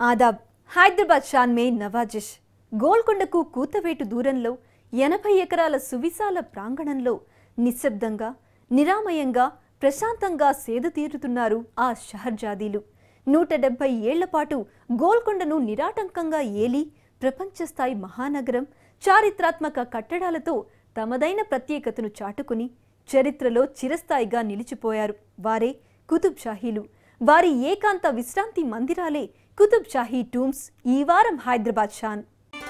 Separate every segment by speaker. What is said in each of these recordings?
Speaker 1: ఆదాబ్ హైదరాబాద్ షాన్ మే నవాజిష్ గోల్కొండకు కూతవేటు దూరంలో ఎనభై ఎకరాల సువిశాల ప్రాంగణంలో నిశ్శబ్దంగా నిరామయంగా ప్రశాంతంగా సేద తీరుతున్నారు ఆ షహర్జాదీలు నూట డెబ్బై ఏళ్ల పాటు గోల్కొండను నిరాటంకంగా ఏలి ప్రపంచస్థాయి మహానగరం చారిత్రాత్మక కట్టడాలతో తమదైన ప్రత్యేకతను చాటుకుని చరిత్రలో చిరస్థాయిగా నిలిచిపోయారు వారే కుతుబ్ షాహీలు వారి ఏకాంత విశ్రాంతి మందిరాలే కుతుబ్ షాహీ టూమ్స్ ఈ వారం హైదరాబాద్ షాన్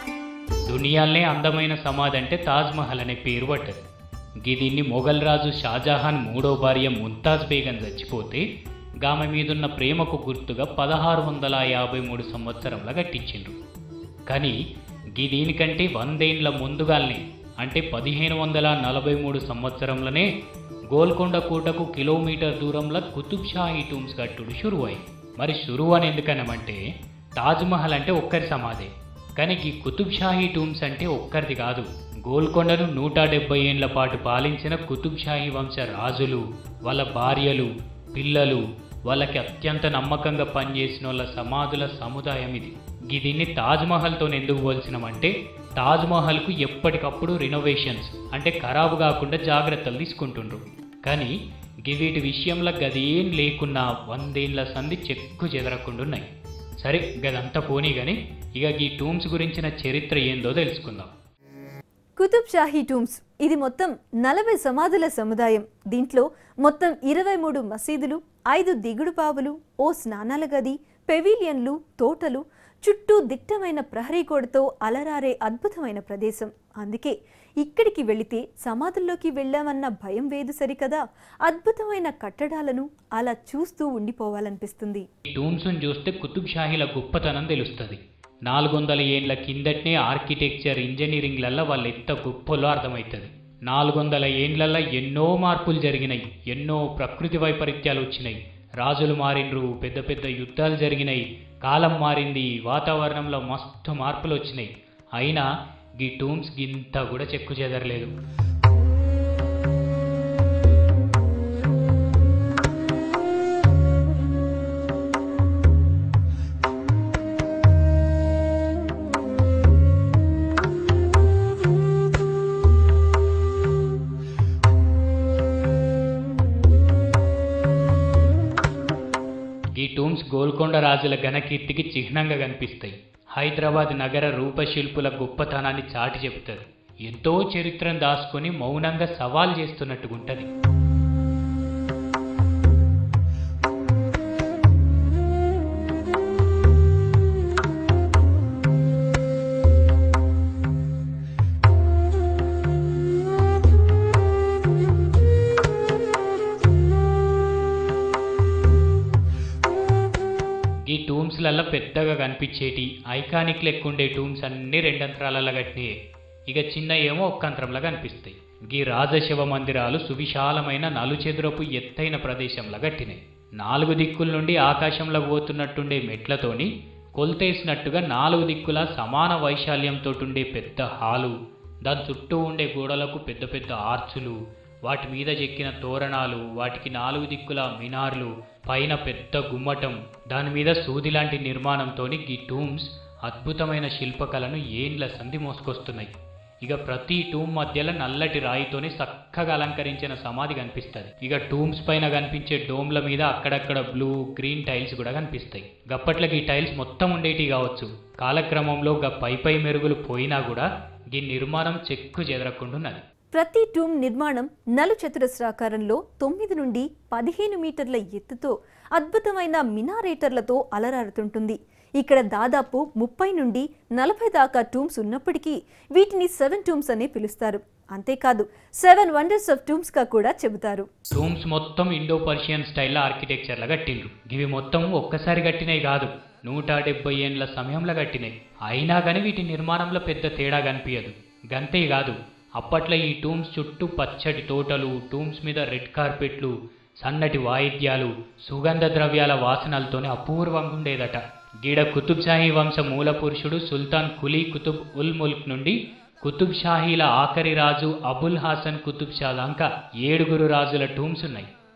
Speaker 2: దునియాల్నే అందమైన సమాధి అంటే తాజ్మహల్ అనే పేరు పడ్డది గిదీన్ని మొఘల్ రాజు షాజహాన్ మూడో భార్య ముంతాజ్ బేగం చచ్చిపోతే గామె మీదున్న ప్రేమకు గుర్తుగా పదహారు వందల యాభై మూడు సంవత్సరంలో కట్టించిండ్రు కానీ గీ దీనికంటే వందేండ్ల ముందుగాల్నే అంటే పదిహేను వందల నలభై మూడు సంవత్సరంలోనే గోల్కొండ కోటకు కిలోమీటర్ దూరంలో కుతుబ్ షాహీ టూమ్స్ కట్టుడు షురువై మరి షురువు అని ఎందుకనమంటే తాజ్మహల్ అంటే ఒక్కరి సమాధే కానీ ఈ కుతుబ్ షాహీ టూమ్స్ అంటే ఒక్కరిది కాదు గోల్కొండను నూట డెబ్బై ఏండ్ల పాటు పాలించిన కుతుబ్ షాహీ వంశ రాజులు వాళ్ళ భార్యలు పిల్లలు వాళ్ళకి అత్యంత నమ్మకంగా పనిచేసిన వాళ్ళ సమాధుల సముదాయం ఇది దీన్ని తాజ్మహల్తో ఎందుకు పోల్చినామంటే తాజ్మహల్కు ఎప్పటికప్పుడు రినోవేషన్స్ అంటే ఖరాబు కాకుండా జాగ్రత్తలు తీసుకుంటుండ్రు కానీ గివీటి విషయంలో గదేం లేకున్నా వందేళ్ల సంధి చెక్కు చెదరకుండా ఉన్నాయి సరే గదంతా పోనీ కానీ ఇక ఈ టూమ్స్ గురించిన చరిత్ర ఏందో తెలుసుకుందాం
Speaker 1: కుతుబ్ షాహీ టూమ్స్ ఇది మొత్తం నలభై సమాధుల సముదాయం దీంట్లో మొత్తం ఇరవై మూడు మసీదులు ఐదు దిగుడు బావులు ఓ స్నానాల గది పెవిలియన్లు తోటలు చుట్టూ దిట్టమైన ప్రహరీ గోడతో అలరారే అద్భుతమైన ప్రదేశం అందుకే ఇక్కడికి వెళితే సమాధుల్లోకి వెళ్ళామన్న భయం వేదు సరికదా అద్భుతమైన కట్టడాలను అలా చూస్తూ ఉండిపోవాలనిపిస్తుంది
Speaker 2: ఈ టూమ్స్ను చూస్తే కుతుబ్ షాహీల గొప్పతనం తెలుస్తుంది నాలుగు వందల ఏండ్ల కిందటనే ఆర్కిటెక్చర్ ఇంజనీరింగ్లల్లో వాళ్ళు ఎంత గొప్పలో అర్థమవుతుంది నాలుగు వందల ఏండ్లల్లో ఎన్నో మార్పులు జరిగినాయి ఎన్నో ప్రకృతి వైపరీత్యాలు వచ్చినాయి రాజులు మారిండ్రు పెద్ద పెద్ద యుద్ధాలు జరిగినాయి కాలం మారింది వాతావరణంలో మస్తు మార్పులు వచ్చినాయి అయినా ఈ టూమ్స్ గింత కూడా చెక్కు చెదరలేదు ఈ టూమ్స్ గోల్కొండ రాజుల ఘనకీర్తికి చిహ్నంగా కనిపిస్తాయి హైదరాబాద్ నగర రూపశిల్పుల గొప్పతనాన్ని చాటి చెబుతారు ఎంతో చరిత్రను దాచుకొని మౌనంగా సవాల్ చేస్తున్నట్టుగుంటది ఈ టూమ్స్లలో పెద్దగా కనిపించేటి ఐకానిక్ లెక్కుండే టూమ్స్ అన్ని రెండంతరాలలో కట్టినాయే ఇక చిన్న ఏమో ఒక్కంతరంలో కనిపిస్తాయి గీ రాజశివ మందిరాలు సువిశాలమైన నలుచెదురపు ఎత్తైన ప్రదేశంలో కట్టినాయి నాలుగు దిక్కుల నుండి ఆకాశంలో పోతున్నట్టుండే మెట్లతోని కొల్తేసినట్టుగా నాలుగు దిక్కుల సమాన వైశాల్యంతో ఉండే పెద్ద హాలు దాని చుట్టూ ఉండే గోడలకు పెద్ద పెద్ద ఆర్చులు వాటి మీద చెక్కిన తోరణాలు వాటికి నాలుగు దిక్కుల మినార్లు పైన పెద్ద గుమ్మటం దాని మీద సూది లాంటి నిర్మాణంతోని ఈ టూమ్స్ అద్భుతమైన శిల్పకళను ఏండ్ల సంధి మోసుకొస్తున్నాయి ఇక ప్రతి టూమ్ మధ్యలో నల్లటి రాయితోని చక్కగా అలంకరించిన సమాధి కనిపిస్తుంది ఇక టూమ్స్ పైన కనిపించే డోమ్ల మీద అక్కడక్కడ బ్లూ గ్రీన్ టైల్స్ కూడా కనిపిస్తాయి గప్పట్లకి ఈ టైల్స్ మొత్తం ఉండేటి కావచ్చు కాలక్రమంలో గ పై పై మెరుగులు పోయినా కూడా ఈ నిర్మాణం చెక్కు చెదరకుండా ఉన్నది
Speaker 1: ప్రతి టూమ్ నిర్మాణం నలు చతురస్రాకారంలో తొమ్మిది నుండి పదిహేను మీటర్ల ఎత్తుతో అద్భుతమైన మినారేటర్లతో అలరారుతుంటుంది ఇక్కడ దాదాపు ముప్పై నుండి నలభై దాకా టూమ్స్ ఉన్నప్పటికీ వీటిని సెవెన్ టూమ్స్ అనే పిలుస్తారు అంతేకాదు సెవెన్ వండర్స్ ఆఫ్ టూమ్స్ గా కూడా చెబుతారు
Speaker 2: టూమ్స్ మొత్తం ఇండో పర్షియన్ స్టైల్లో ఆర్కిటెక్చర్లో కట్టిండ్రు ఇవి మొత్తం ఒక్కసారి కట్టినవి కాదు నూట డెబ్బై ఏండ్ల సమయంలో కట్టినాయి అయినా కానీ వీటి నిర్మాణంలో పెద్ద తేడా కనిపించదు గంతే కాదు అప్పట్లో ఈ టూమ్స్ చుట్టూ పచ్చటి తోటలు టూమ్స్ మీద రెడ్ కార్పెట్లు సన్నటి వాయిద్యాలు సుగంధ ద్రవ్యాల వాసనలతోనే అపూర్వంగా ఉండేదట గీడ కుతుబ్ షాహీ వంశ మూల పురుషుడు సుల్తాన్ కులీ కుతుబ్ ఉల్ ముల్క్ నుండి కుతుబ్ షాహీల ఆఖరి రాజు అబుల్ హాసన్ కుతుబ్ షా దాకా ఏడుగురు రాజుల టూమ్స్ ఉన్నాయి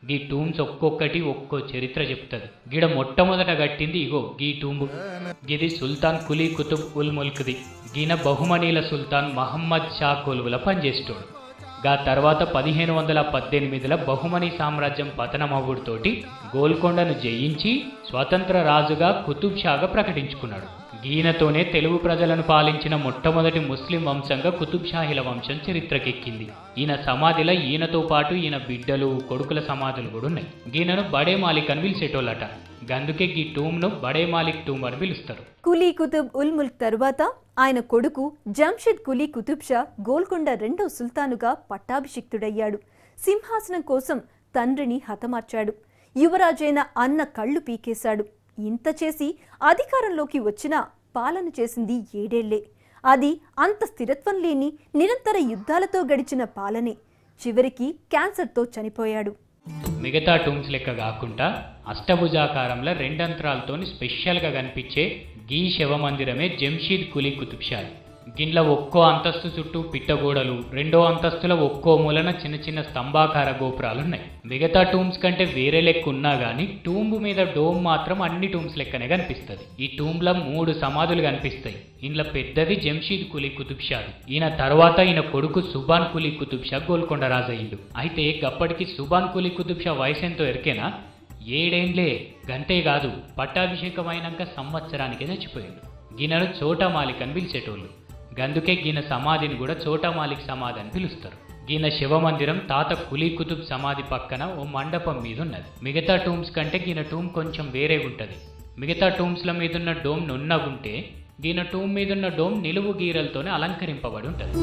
Speaker 2: గీ టూమ్స్ ఒక్కొక్కటి ఒక్కో చరిత్ర చెప్తుంది గిడ మొట్టమొదట కట్టింది ఇగో గీ టూంబు గిది సుల్తాన్ కులీ కుతుబ్ ఉల్ ముల్క్ది గీన బహుమనీల సుల్తాన్ మహమ్మద్ షా కొలువుల పనిచేసేటోడు గా తర్వాత పదిహేను వందల పద్దెనిమిదిలో బహుమని సామ్రాజ్యం పతనమవ్వుడితోటి గోల్కొండను జయించి స్వతంత్ర రాజుగా కుతుబ్ షాగా ప్రకటించుకున్నాడు గీనతోనే తెలుగు ప్రజలను పాలించిన మొట్టమొదటి ముస్లిం వంశంగా కుతుబ్ షాహీల వంశం చరిత్రకెక్కింది ఈయన సమాధిలో ఈయనతో పాటు ఈయన బిడ్డలు కొడుకుల సమాధులు కూడా ఉన్నాయి గీనను బడే మాలిక్ అని పిలిచేటోళ్ళట గందుకే గీ టూమ్ను బడే మాలిక్ టూమ్ అని పిలుస్తారు
Speaker 1: కులీ కుతుబ్ ఉల్ ముల్క్ తరువాత ఆయన కొడుకు జంషెద్ కులీ కుతుబ్ షా గోల్కొండ రెండో సుల్తానుగా పట్టాభిషిక్తుడయ్యాడు సింహాసనం కోసం తండ్రిని హతమార్చాడు యువరాజైన అన్న కళ్ళు పీకేశాడు ఇంత చేసి అధికారంలోకి వచ్చినా పాలన చేసింది ఏడేళ్లే అది అంత స్థిరత్వం లేని నిరంతర యుద్ధాలతో గడిచిన పాలనే చివరికి క్యాన్సర్తో చనిపోయాడు
Speaker 2: మిగతా టూమ్స్ లెక్క కాకుండా అష్టభుజాకారంలో రెండంతరాలతోని స్పెషల్గా కనిపించే గీ శవమందిరమే జంషీద్ కులీ కుతుబ్ షాది గిన్ల ఒక్కో అంతస్తు చుట్టూ పిట్టగోడలు రెండో అంతస్తులో ఒక్కో మూలన చిన్న చిన్న స్తంభాకార గోపురాలు ఉన్నాయి మిగతా టూమ్స్ కంటే వేరే లెక్క ఉన్నా కానీ టూంబ్ మీద డోమ్ మాత్రం అన్ని టూమ్స్ లెక్కనే కనిపిస్తుంది ఈ టూంబ్లో మూడు సమాధులు కనిపిస్తాయి ఇంట్లో పెద్దది జంషీద్ కులీ కుతుబ్ షాది ఈయన తర్వాత ఈయన కొడుకు సుబాన్ కులీ కుతుబ్ షా గోల్కొండ రాజయ్యిండు అయితే గప్పటికి సుబాన్ కులీ కుతుబ్ షా వయసు ఎంతో ఎరికేనా ఏడేండ్లే గంటే కాదు పట్టాభిషేకమైనాక సంవత్సరానికే చచ్చిపోయాడు గినను చోటామాలిక్ అని పిలిచేటోళ్ళు గందుకే గీన సమాధిని కూడా చోటామాలిక్ సమాధి అని పిలుస్తారు గీన శివమందిరం తాత కులీ కుతుబ్ సమాధి పక్కన ఓ మండపం మీద ఉన్నది మిగతా టూమ్స్ కంటే గీన టూమ్ కొంచెం వేరే ఉంటుంది మిగతా టూమ్స్ల మీదున్న డోమ్ నున్నగుంటే గీన టూమ్ మీదున్న డోమ్ నిలువు గీరలతోనే అలంకరింపబడి ఉంటుంది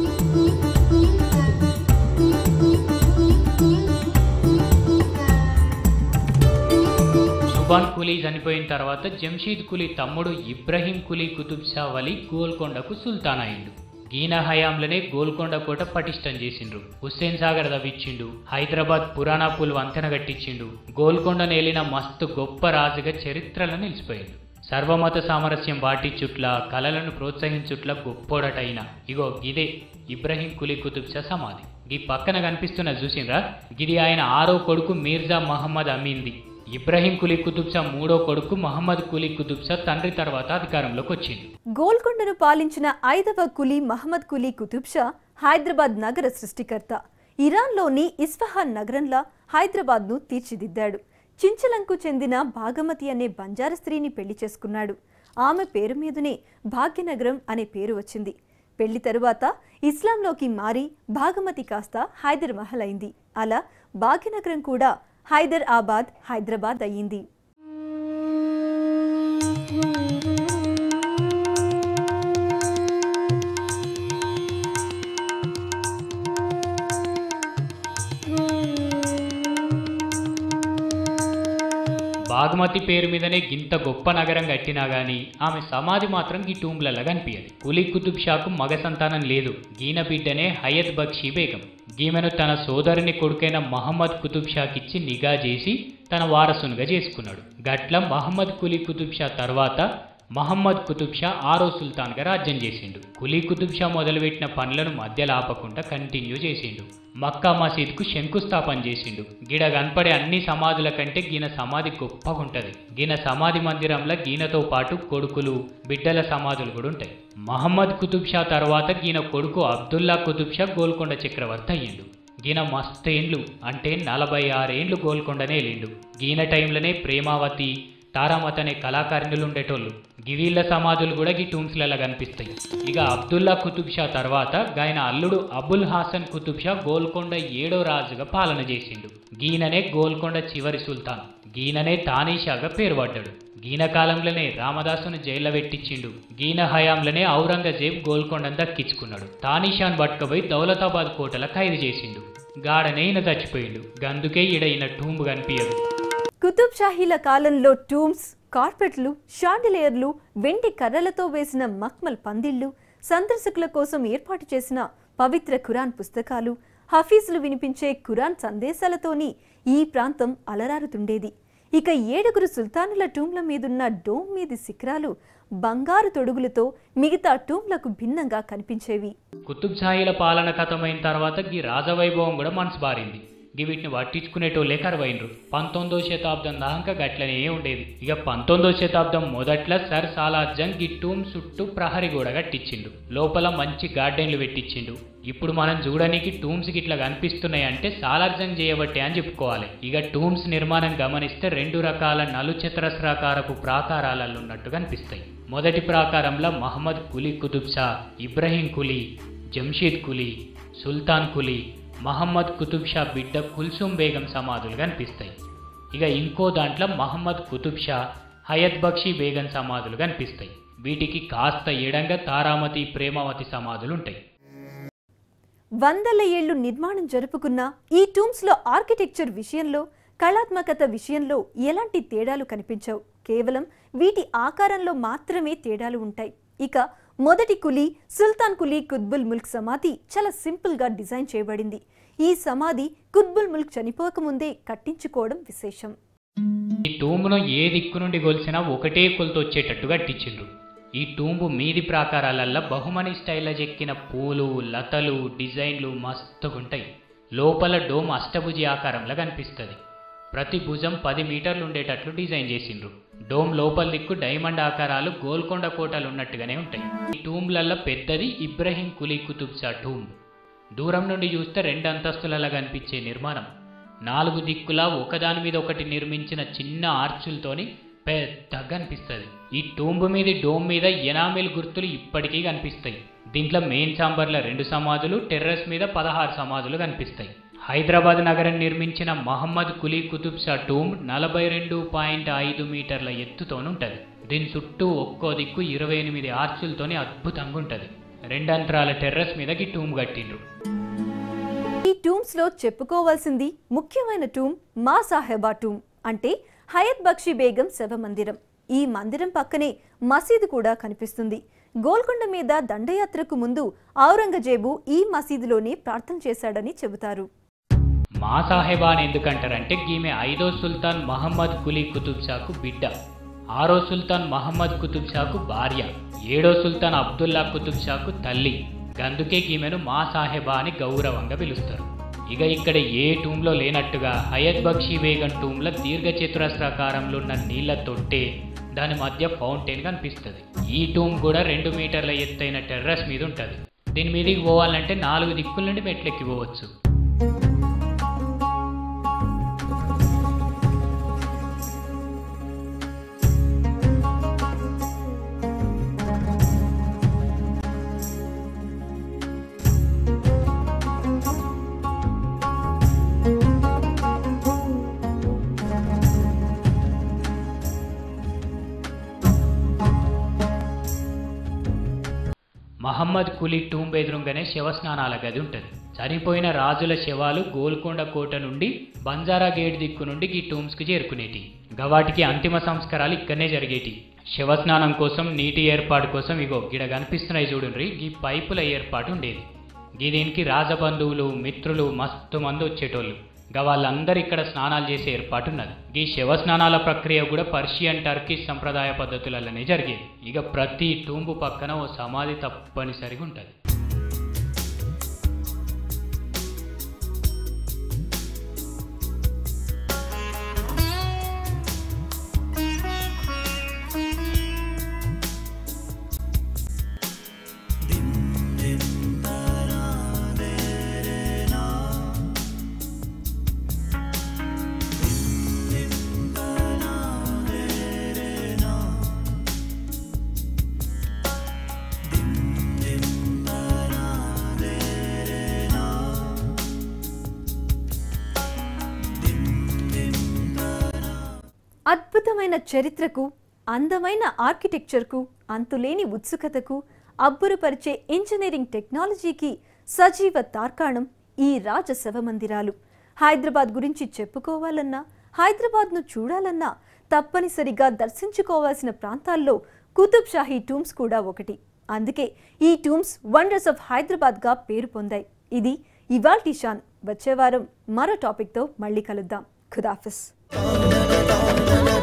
Speaker 2: సుబాన్ కులీ చనిపోయిన తర్వాత జంషీద్ కులీ తమ్ముడు ఇబ్రహీం కులీ కుతుబ్ షా వలి గోల్కొండకు సుల్తాన్ అయిండు గీన హయాంలోనే గోల్కొండ కోట పటిష్టం చేసిండ్రు హుస్సేన్ సాగర్ దవ్విచ్చిండు హైదరాబాద్ పురాణాపుల్ వంతెన కట్టించిండు గోల్కొండ నేలిన మస్తు గొప్ప రాజుగా చరిత్రలో నిలిచిపోయిండు సర్వమత సామరస్యం వాటిచుట్ల కళలను ప్రోత్సహించుట్ల గొప్పోడటైన ఇగో గిదే ఇబ్రహీం కులీ కుతుబ్ షా సమాధి ఈ పక్కన కనిపిస్తున్న చూసిండ్రా గిది ఆయన ఆరో కొడుకు మీర్జా మహమ్మద్ అమీన్ది ఇబ్రహీం కులీ కుతుబ్ షా మూడో కొడుకు మహమ్మద్ కులీ కుతుబ్ షా తండ్రి తర్వాత అధికారంలోకి వచ్చింది
Speaker 1: గోల్కొండను పాలించిన ఐదవ కులీ మహమ్మద్ కులీ కుతుబ్ షా హైదరాబాద్ నగర సృష్టికర్త ఇరాన్లోని ఇస్ఫహాన్ నగరంలా హైదరాబాద్ను తీర్చిదిద్దాడు చించలంకు చెందిన భాగమతి అనే బంజార స్త్రీని పెళ్లి చేసుకున్నాడు ఆమె పేరు మీదనే భాగ్యనగరం అనే పేరు వచ్చింది పెళ్లి తరువాత ఇస్లాంలోకి మారి భాగమతి కాస్త హైదర్ మహల్ అయింది అలా భాగ్యనగరం కూడా హైదర్ ఆబాద్ హైదరాబాద్ అయ్యింది
Speaker 2: బాగ్మతి పేరు మీదనే గింత గొప్ప నగరం కట్టినా గాని ఆమె సమాధి మాత్రం ఈ టూంబ్లలో కనిపించదు కులీ కుతుబ్ షాకు మగ సంతానం లేదు గీన బిడ్డనే హయత్ బక్షి బేగం గీమెను తన సోదరుని కొడుకైన మహమ్మద్ కుతుబ్ షాకిచ్చి నిఘా చేసి తన వారసునిగా చేసుకున్నాడు గట్ల మహమ్మద్ కులీ కుతుబ్ షా తర్వాత మహమ్మద్ కుతుబ్ షా ఆరో సుల్తాన్గా రాజ్యం చేసిండు కులీ కుతుబ్ షా మొదలుపెట్టిన పనులను మధ్యలో ఆపకుండా కంటిన్యూ చేసిండు మక్కా మసీద్కు శంకుస్థాపన చేసిండు గిడ కనపడే అన్ని సమాధుల కంటే గీన సమాధి గొప్పగా ఉంటది గీన సమాధి మందిరంలో గీనతో పాటు కొడుకులు బిడ్డల సమాధులు కూడా ఉంటాయి మహమ్మద్ కుతుబ్ షా తర్వాత గీన కొడుకు అబ్దుల్లా కుతుబ్ షా గోల్కొండ చక్రవర్తి అయ్యిండు గీన మస్తేండ్లు అంటే నలభై ఆరేండ్లు గోల్కొండనే వెళ్ళిండు గీన టైంలోనే ప్రేమావతి తారామత్ అనే కళాకారిణులు ఉండేటోళ్ళు గివీళ్ళ సమాధులు కూడా గీ టూమ్స్లలో కనిపిస్తాయి ఇక అబ్దుల్లా కుతుబ్ షా తర్వాత గాయన అల్లుడు అబుల్ హాసన్ కుతుబ్ షా గోల్కొండ ఏడో రాజుగా పాలన చేసిండు గీననే గోల్కొండ చివరి సుల్తాన్ గీననే తానీషాగా పేరు పడ్డాడు గీన కాలంలోనే రామదాసును జైల్లో పెట్టించిండు గీన హయాంలోనే ఔరంగజేబ్ గోల్కొండను దక్కించుకున్నాడు తానీషాన్ పట్టుకపోయి దౌలతాబాద్ కోటల ఖైదు చేసిండు గాడనే ఈయన చచ్చిపోయిండు గందుకే ఈడ ఈయన టూంబు కనిపించదు
Speaker 1: కుతుబ్ షాహీల కాలంలో టూమ్స్ కార్పెట్లు షాండిలేయర్లు వెండి కర్రలతో వేసిన మక్మల్ పందిళ్లు సందర్శకుల కోసం ఏర్పాటు చేసిన పవిత్ర ఖురాన్ పుస్తకాలు హఫీజులు వినిపించే ఖురాన్ సందేశాలతోని ఈ ప్రాంతం అలరారుతుండేది ఇక ఏడుగురు సుల్తానుల టూమ్ల మీదున్న డోమ్ మీది శిఖరాలు బంగారు తొడుగులతో మిగతా టూమ్లకు భిన్నంగా కనిపించేవి
Speaker 2: కుతుబ్ షాహీల పాలన కథమైన తర్వాత గీ రాజవైభవం కూడా మనసు బారింది ఇక వీటిని పట్టించుకునేటోళ్ళే కరువైనరు పంతొమ్మిదో శతాబ్దం దాకా గట్లనే ఉండేది ఇక పంతొమ్మిదో శతాబ్దం మొదట్లో సర్ సాలార్జంగ్ ఈ టూమ్ చుట్టూ ప్రహరీ గోడ కట్టించిండు లోపల మంచి గార్డెన్లు పెట్టించిండు ఇప్పుడు మనం చూడడానికి టూమ్స్ ఇట్లా కనిపిస్తున్నాయి అంటే సాలార్జంగ్ చేయబట్టే అని చెప్పుకోవాలి ఇక టూమ్స్ నిర్మాణం గమనిస్తే రెండు రకాల నలుచతురస్రాకారపు ప్రాకారాలలో ఉన్నట్టు కనిపిస్తాయి మొదటి ప్రాకారంలో మహమ్మద్ కులీ కుతుబ్ షా ఇబ్రహీం కులీ జంషీద్ కులీ సుల్తాన్ కులీ మహమ్మద్ కుతుబ్ షా బిడ్డ కుల్సుం బేగం సమాధులు కనిపిస్తాయి ఇక ఇంకో దాంట్లో మహమ్మద్ కుతుబ్ షా హయత్ బక్షి బేగం సమాధులు కనిపిస్తాయి వీటికి కాస్త ఎడంగా తారామతి ప్రేమావతి సమాధులు ఉంటాయి
Speaker 1: వందల ఏళ్లు నిర్మాణం జరుపుకున్న ఈ టూమ్స్లో ఆర్కిటెక్చర్ విషయంలో కళాత్మకత విషయంలో ఎలాంటి తేడాలు కనిపించవు కేవలం వీటి ఆకారంలో మాత్రమే తేడాలు ఉంటాయి ఇక మొదటి కులీ సుల్తాన్ కులీ కుత్బుల్ ముల్క్ సమాధి చాలా సింపుల్గా డిజైన్ చేయబడింది ఈ సమాధి కుత్బుల్ ముల్క్ చనిపోకముందే కట్టించుకోవడం విశేషం
Speaker 2: ఈ టూంబును ఏ దిక్కు నుండి గొలిసినా ఒకటే కొలత వచ్చేటట్టు కట్టించిండ్రు ఈ టూంబు మీది ప్రాకారాలల్లా బహుమని స్టైల్లో చెక్కిన పూలు లతలు డిజైన్లు మస్తుగుంటాయి లోపల డోమ్ అష్టభుజి ఆకారంలో కనిపిస్తుంది ప్రతి భుజం పది మీటర్లు ఉండేటట్లు డిజైన్ చేసిండ్రు డోమ్ లోపల దిక్కు డైమండ్ ఆకారాలు గోల్కొండ కోటలు ఉన్నట్టుగానే ఉంటాయి ఈ టూంబ్లల్లో పెద్దది ఇబ్రహీం కులీ కుతుబ్ షా టూంబ్ దూరం నుండి చూస్తే రెండు అంతస్తులలో కనిపించే నిర్మాణం నాలుగు దిక్కులా ఒకదాని మీద ఒకటి నిర్మించిన చిన్న ఆర్చులతోని పెద్దగా కనిపిస్తుంది ఈ టూంబు మీద డోమ్ మీద ఎనామిల్ గుర్తులు ఇప్పటికీ కనిపిస్తాయి దీంట్లో మెయిన్ చాంబర్ల రెండు సమాధులు టెర్రస్ మీద పదహారు సమాధులు కనిపిస్తాయి హైదరాబాద్ నగరం నిర్మించిన మహమ్మద్ కులీ కుతుబ్ షా టూంబ్ నలభై రెండు పాయింట్ ఐదు మీటర్ల ఎత్తుతోనుంటది దీని చుట్టూ ఒక్కో దిక్కు ఇరవై ఎనిమిది ఆర్చులతోని అద్భుతంగా ఉంటది రెండంతరాల టెర్రస్ మీద ఈ టూంబ్ కట్టిండ్రు
Speaker 1: ఈ టూమ్స్ లో చెప్పుకోవాల్సింది ముఖ్యమైన టూమ్ మా సాహెబా టూమ్ అంటే హయత్ బక్షి బేగం శవ మందిరం ఈ మందిరం పక్కనే మసీదు కూడా కనిపిస్తుంది గోల్కొండ మీద దండయాత్రకు ముందు ఔరంగజేబు ఈ మసీదులోనే ప్రార్థన చేశాడని చెబుతారు
Speaker 2: మా సాహెబా అని ఎందుకంటారంటే ఈమె ఐదో సుల్తాన్ మహమ్మద్ కులీ కుతుబ్ షాకు బిడ్డ ఆరో సుల్తాన్ మహమ్మద్ కుతుబ్ షాకు భార్య ఏడో సుల్తాన్ అబ్దుల్లా కుతుబ్ షాకు తల్లి గందుకే ఈమెను మా సాహెబా అని గౌరవంగా పిలుస్తారు ఇక ఇక్కడ ఏ టూంలో లేనట్టుగా హయత్ బక్షి బేగం టూంలో దీర్ఘచతురస్రాకారంలో ఉన్న నీళ్ల తొట్టే దాని మధ్య ఫౌంటైన్ కనిపిస్తుంది ఈ టూమ్ కూడా రెండు మీటర్ల ఎత్తైన టెర్రస్ మీద ఉంటుంది దీని మీదకి పోవాలంటే నాలుగు దిక్కుల నుండి మెట్లెక్కి పోవచ్చు మహమ్మద్ కులీ టూంబ్ ఎదురుగానే శవస్నానాల గది ఉంటుంది చనిపోయిన రాజుల శవాలు గోల్కొండ కోట నుండి బంజారా గేట్ దిక్కు నుండి ఈ టూమ్స్కి చేరుకునేటి గవాటికి అంతిమ సంస్కారాలు ఇక్కడనే జరిగేటి శవస్నానం కోసం నీటి ఏర్పాటు కోసం ఇగో గిడ కనిపిస్తున్నాయి చూడండి ఈ పైపుల ఏర్పాటు ఉండేది గీ దీనికి రాజబంధువులు మిత్రులు మస్తు మంది వచ్చేటోళ్ళు గా వాళ్ళందరూ ఇక్కడ స్నానాలు చేసే ఏర్పాటు ఉన్నది ఈ శవ స్నానాల ప్రక్రియ కూడా పర్షియన్ టర్కిష్ సంప్రదాయ పద్ధతులలోనే జరిగేది ఇక ప్రతి టూంబు పక్కన ఓ సమాధి తప్పనిసరిగా ఉంటుంది
Speaker 1: అద్భుతమైన చరిత్రకు అందమైన ఆర్కిటెక్చర్కు అంతులేని ఉత్సుకతకు అబ్బురపరిచే ఇంజనీరింగ్ టెక్నాలజీకి సజీవ తార్కాణం ఈ రాజ శవ మందిరాలు హైదరాబాద్ గురించి చెప్పుకోవాలన్నా హైదరాబాద్ను చూడాలన్నా తప్పనిసరిగా దర్శించుకోవాల్సిన ప్రాంతాల్లో కుతుబ్ షాహీ టూమ్స్ కూడా ఒకటి అందుకే ఈ టూమ్స్ వండర్స్ ఆఫ్ హైదరాబాద్గా పేరు పొందాయి ఇది ఇవాల్టి షాన్ వచ్చే వారం మరో టాపిక్తో మళ్ళీ కలుద్దాం ఖుదాఫిస్